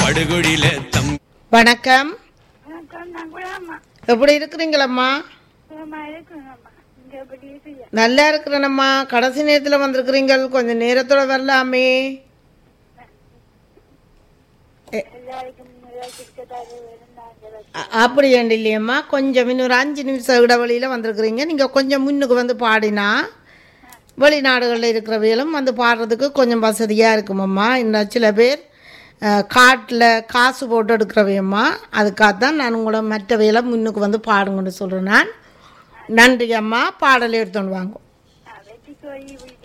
படுகுழில தம் வணக்கம் வணக்கம் நான் குலாமா எப்படி இருக்கிறீங்களம்மா சுகமா இருக்குங்கம்மா இங்க எப்படி இருக்கீங்க நல்லா இருக்கிறேனம்மா கடைசி நேரத்தில் வந்திருக்கிறீங்க கொஞ்சம் நேரத்தோட வரலாமே எல்லாருக்கும் கிட்டத்தட்ட இருந்தாங்க அ- அப்படி ஏன் இல்லையம்மா கொஞ்சம் இன்னொரு அஞ்சு நிமிஷம் இடைவெளியில் வந்திருக்கிறீங்க நீங்கள் கொஞ்சம் முன்னுக்கு வந்து பாடினா வெளிநாடுகளில் இருக்கிறவைகளும் வந்து பாடுறதுக்கு கொஞ்சம் வசதியாக இருக்குமம்மா இன்னும் சில பேர் காட்டில் காசு போட்டு எடுக்கிறவையம்மா அதுக்காகத்தான் நான் உங்களை மற்றவைகளை முன்னுக்கு வந்து பாடுங்கன்னு சொல்கிறேன் நான் நன்றி அம்மா பாடலை எடுத்துன்னு வாங்க வெற்றி கோழி